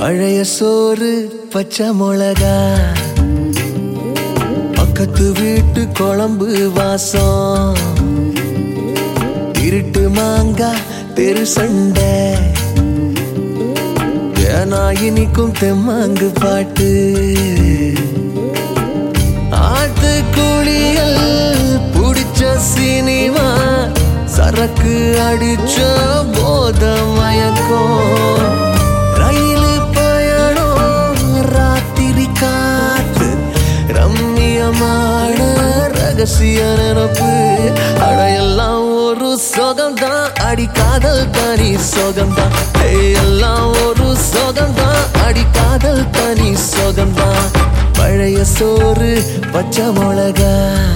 பழைய சோறு பச்சை மிளகா பக்கத்து வீட்டு குழம்பு வாசம் இருட்டு மாங்கா தெரு சண்டை ஏனா இனிக்கும் தெம்மாங்கு பாட்டு ஆட்டு குளியல் புடிச்ச சினிமா சரக்கு அடிச்ச போத மயக்கம் ரயிலு பயணம் ராத்திரி காத்து ரம்மியமான ரகசிய நினப்பு அடையெல்லாம் ஒரு சொகம்தான் அடி காதல் தனி சொகம்தான் ஏய், எல்லாம் ஒரு சொகம்தான் அடி காதல் தனி சொகம்தான் பழைய சோறு பச்சை மிளகா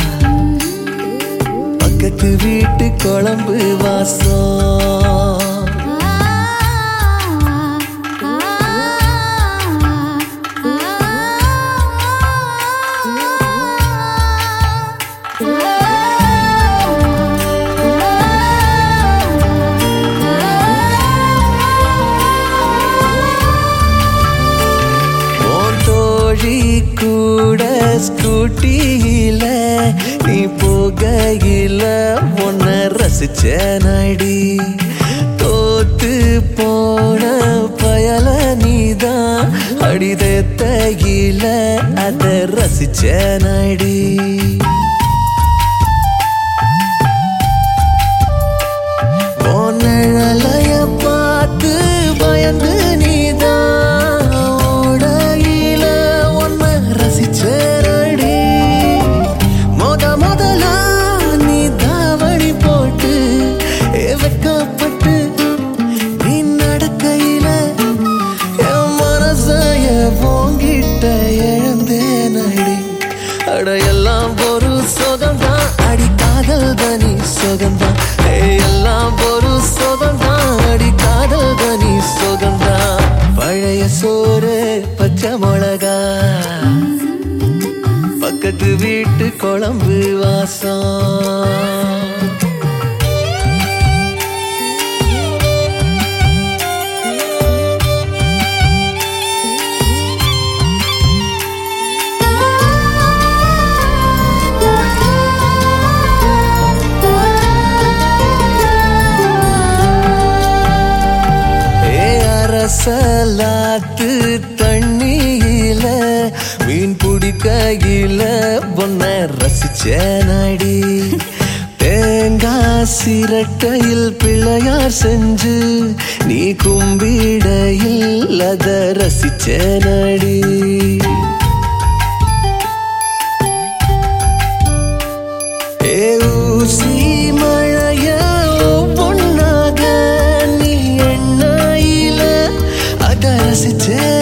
பக்கத்து வீட்டு குழம்பு வாசம் உன் தோழி கூட ஸ்கூட்டியில நீ போகையில உன்னை ரசிச்ச நடி தோத்து போன பயல நீதான் அடிதத்தையில அத ரசிச்ச நடி உன் நிழலைய பார்த்து பயந்து நீதான் ஓடையில உன்னை ரசிச்சேரடி முத முதலா நீ தாவணி போட்டு ஏ வெட்கப்பட்டு நீ நடக்கையில என் மனசைய போங்கிட்ட இழந்தேன் அடி அடையெல்லாம் ஒரு சுகம்தான் அடி காதல் தனி சுகம்தான் ஏய், எல்லாம் ஒரு சுகம்தான் அடி காதல் தனி சுகம்தான் பழைய சோறு பச்சை மிளகா பக்கத்து வீட்டு குழம்பு வாசம் ஏ அரசலாத்து தண்ணியில மீன் பிடிக்கையில பொன்ன ரசிச்ச நடி தேங்காய் சிரட்டையில் பிள்ளையார் செஞ்சு நீ கும்பிடையில் அத ரசிச்ச நடி ஏ ஊசி மழைய பொண்ணாக நீ எண்ணாயில அத ரசிச்ச